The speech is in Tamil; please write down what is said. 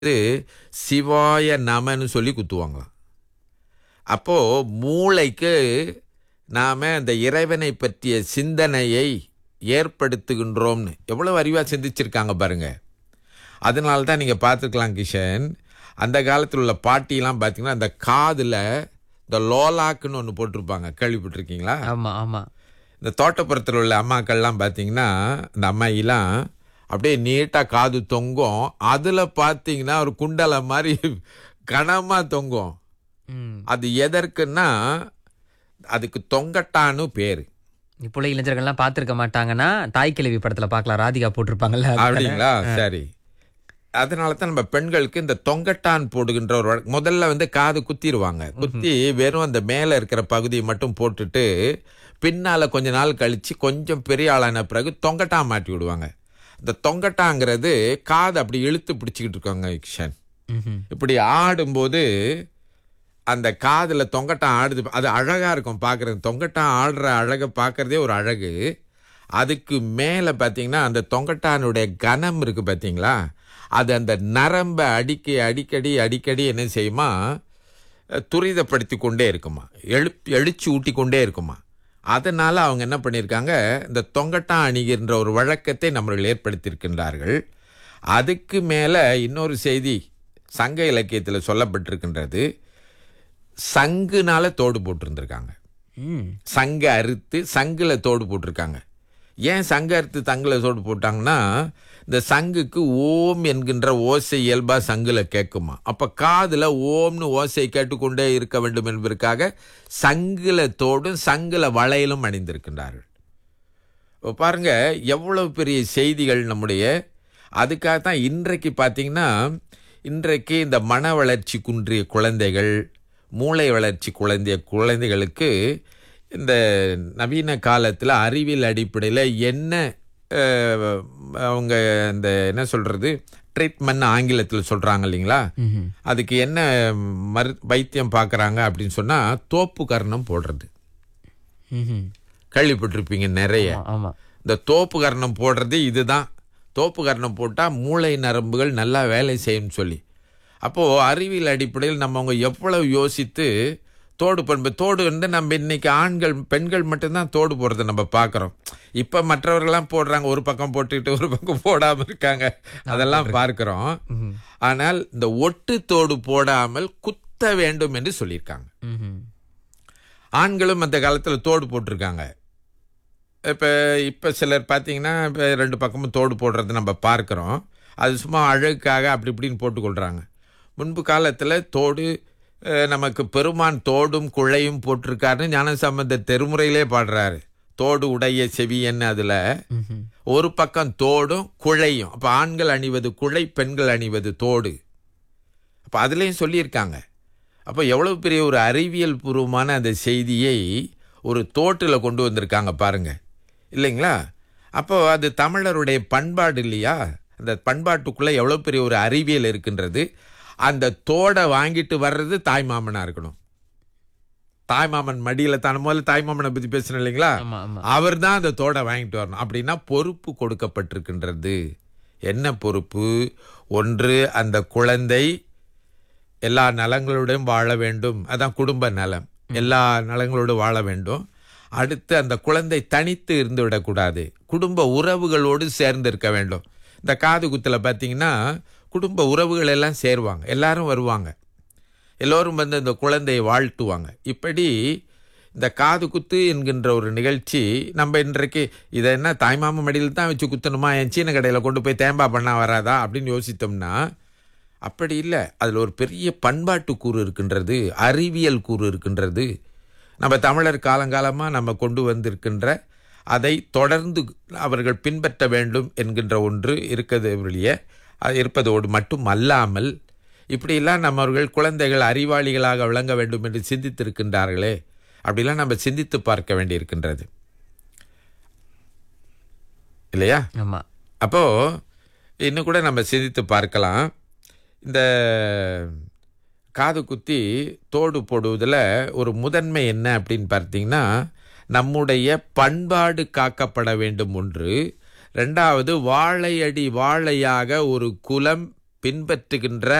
இது சிவாய நமன்னு சொல்லி குத்துவாங்களாம் அப்போ மூளைக்கு நாம அந்த இறைவனை பற்றிய சிந்தனையை ஏற்படுத்துகின்றோம்னு எவ்வளவு அறிவா சிந்திச்சிருக்காங்க பாருங்க அதனால தான் நீங்க பார்த்துக்கலாம் கிஷன் அந்த காலத்தில் உள்ள பாட்டிலாம் பார்த்தீங்கன்னா அந்த காதுல இந்த லோலாக்குன்னு ஒன்று போட்டிருப்பாங்க கேள்விப்பட்டிருக்கீங்களா ஆமா ஆமா இந்த தோட்டப்புறத்தில் உள்ள அம்மாக்கள்லாம் பார்த்தீங்கன்னா இந்த அம்மாயிலாம் அப்படியே நீட்டாக காது தொங்கும் அதில் பார்த்தீங்கன்னா ஒரு குண்டலை மாதிரி கனமாக தொங்கும் ம் அது எதற்குன்னா அதுக்கு தொங்கட்டான்னு பேர் இப்போ உள்ள இளைஞர்கள்லாம் பார்த்திருக்க மாட்டாங்கன்னா தாய் கிழவி படத்துல பார்க்கலாம் ராதிகா போட்டிருப்பாங்கல்ல அது. அப்படிங்களா சரி அதனால தான் நம்ம பெண்களுக்கு இந்த தொங்கட்டான் போடுகின்ற ஒரு வழக்கம். முதல்ல வந்து காது குத்திடுவாங்க குத்தி வெறும் அந்த மேலே இருக்கிற பகுதியை மட்டும் போட்டுட்டு பின்னால கொஞ்ச நாள் கழிச்சு கொஞ்சம் பெரிய ஆளான பிறகு தொங்கட்டான் மாட்டி விடுவாங்க இந்த தொங்கட்டாங்கிறது காது அப்படி இழுத்து பிடிச்சிக்கிட்டு இருக்காங்க கிஷன் ம்ஹும். இப்படி ஆடும்போது அந்த காதுல தொங்கட்டான் ஆடுது அது அழகா இருக்கும் பார்க்கறது தொங்கட்டான் ஆடுற அழகை பார்க்கறதே ஒரு அழகு அதுக்கு மேலே பார்த்தீங்கன்னா அந்த தொங்கட்டானுடைய கனம் இருக்கு பார்த்தீங்களா அது அந்த நரம்பை அடிக்க அடிக்கடி அடிக்கடி என்ன செய்யுமா அஹ், துரிதப்படுத்தி கொண்டே இருக்குமா எழுப் எழுச்சி ஊட்டி கொண்டே இருக்குமா அதனால அவங்க என்ன பண்ணியிருக்காங்க இந்த தொங்கட்டான் அணிகின்ற ஒரு வழக்கத்தை நம்மர்கள் ஏற்படுத்தியிருக்கின்றார்கள் அதுக்கு மேலே இன்னொரு செய்தி சங்க இலக்கியத்தில் சொல்லப்பட்டிருக்கின்றது சங்குனால தோடு போட்டிருந்திருக்காங்க ம் சங்க அறுத்து சங்குல தோடு போட்டிருக்காங்க ஏன் சங்க அறுத்து தங்குல தோடு போட்டாங்கன்னா இந்த சங்குக்கு ஓம் என்கின்ற ஓசை இயல்பா சங்குல கேட்குமா அப்ப காதுல ஓம்னு ஓசை கேட்டுக்கொண்டே இருக்க வேண்டும் என்பதற்காக சங்குல தோடும் சங்குல வளையலும் அணிந்திருக்கின்றார்கள் இப்ப பாருங்க எவ்வளவு பெரிய செய்திகள் நம்முடைய அதுக்காக தான் இன்றைக்கு பார்த்தீங்கன்னா இன்றைக்கு இந்த மன வளர்ச்சி குன்றிய குழந்தைகள் மூளை வளர்ச்சி குழந்தைய குழந்தைகளுக்கு இந்த நவீன காலத்தில் அறிவியல் அடிப்படையில் என்ன அஹ், அவங்க இந்த என்ன சொல்றது ட்ரீட்மெண்ட் ஆங்கிலத்தில் சொல்றாங்க இல்லைங்களா ம்ஹும். அதுக்கு என்ன மரு வைத்தியம் பார்க்குறாங்க அப்படின்னு சொன்னால் தோப்பு கர்ணம் போடுறது ம்ஹும். கேள்விப்பட்டிருப்பீங்க நிறைய ஆமா, ஆமா இந்த தோப்பு கர்ணம் போடுறது இதுதான் தோப்பு கர்ணம் போட்டால் மூளை நரம்புகள் நல்லா வேலை செய்யும்னு சொல்லி அப்போது அறிவியல் அடிப்படையில் நம்ம அவங்க எவ்வளவு யோசித்து தோடு பண்பு தோடு வந்து நம்ம இன்னைக்கு ஆண்கள் பெண்கள் மட்டும்தான் தோடு போடுறதை நம்ம பார்க்குறோம் இப்போ மற்றவர்கள்லாம் போடுறாங்க ஒரு பக்கம் போட்டுக்கிட்டு ஒரு பக்கம் போடாமல் இருக்காங்க அதெல்லாம் பார்க்குறோம் ம்ஹும். ஆனால் இந்த ஒட்டு தோடு போடாமல் குத்த வேண்டும் என்று சொல்லியிருக்காங்க ம்ஹும். ஆண்களும் அந்த காலத்தில் தோடு போட்டிருக்காங்க இப்போ இப்போ சிலர் பார்த்தீங்கன்னா இப்போ ரெண்டு பக்கமும் தோடு போடுறது நம்ம பார்க்குறோம் அது சும்மா அழகுக்காக அப்படி இப்படின்னு போட்டுக்கொள்கிறாங்க முன்பு காலத்தில் தோடு அஹ், நமக்கு பெருமான் தோடும் குழையும் போட்டிருக்காருன்னு ஞானசம்பந்த தெருமுறையிலே பாடுறாரு தோடு உடைய செவியன்னு அதில் ம்ஹும். ஒரு பக்கம் தோடும் குழையும் அப்போ ஆண்கள் அணிவது குழை பெண்கள் அணிவது தோடு அப்போ அதுலேயும் சொல்லியிருக்காங்க அப்போ எவ்வளவு பெரிய ஒரு அறிவியல் பூர்வமான அந்த செய்தியை ஒரு தோட்டில் கொண்டு வந்திருக்காங்க பாருங்க இல்லைங்களா அப்போ அது தமிழருடைய பண்பாடு இல்லையா அந்த பண்பாட்டுக்குள்ளே எவ்வளோ பெரிய ஒரு அறிவியல் இருக்கின்றது அந்த தோடை வாங்கிட்டு வர்றது தாய்மாமனாக இருக்கணும் தாய்மாமன் மடியில் தான் முதல்ல தாய்மாமனை பற்றி பேசுனேன் இல்லைங்களா ஆமா ஆமா அவர் தான் அந்த தோடை வாங்கிட்டு வரணும் அப்படின்னா பொறுப்பு கொடுக்கப்பட்டிருக்கின்றது என்ன பொறுப்பு ஒன்று அந்த குழந்தை எல்லா நலங்களோடும் வாழ வேண்டும் அதான் குடும்ப நலம் எல்லா நலங்களோடும் வாழ வேண்டும் அடுத்து அந்த குழந்தை தனித்து இருந்து விடக்கூடாது குடும்ப உறவுகளோடு சேர்ந்து இருக்க வேண்டும் இந்த காது குத்துல பார்த்தீங்கன்னா குடும்ப உறவுகள் எல்லாம் சேருவாங்க எல்லாரும் வருவாங்க எல்லோரும் வந்து இந்த குழந்தையை வாழ்த்துவாங்க இப்படி இந்த காது குத்து என்கின்ற ஒரு நிகழ்ச்சி நம்ம இன்றைக்கு இதை என்ன தாய்மாமன் மடியில் தான் வச்சு குத்தணுமா என் சீன கடையில் கொண்டு போய் தேம்பா பண்ணா வராதா அப்படின்னு யோசித்தோம்னா அப்படி இல்லை அதில் ஒரு பெரிய பண்பாட்டு கூறு இருக்கின்றது அறிவியல் கூறு இருக்கின்றது நம்ம தமிழர் காலங்காலமாக நம்ம கொண்டு வந்திருக்கின்ற அதை தொடர்ந்து அவர்கள் பின்பற்ற வேண்டும் என்கின்ற ஒன்று இருக்கிறது வெளியே அது இருப்பதோடு மட்டும் அல்லாமல் இப்படியெல்லாம் நம்மவர்கள் குழந்தைகள் அறிவாளிகளாக விளங்க வேண்டும் என்று சிந்தித்திருக்கின்றார்களே அப்படிலாம் நம்ம சிந்தித்து பார்க்க வேண்டியிருக்கின்றது இல்லையா ஆமா அப்போ இன்னும் கூட நம்ம சிந்தித்து பார்க்கலாம் இந்த காது குத்தி தோடு போடுவதில் ஒரு முதன்மை என்ன அப்படின்னு பார்த்தீங்கன்னா நம்முடைய பண்பாடு காக்கப்பட வேண்டும் ஒன்று ரெண்டாவது வாழையடி வாழையாக ஒரு குலம் பின்பற்றுகின்ற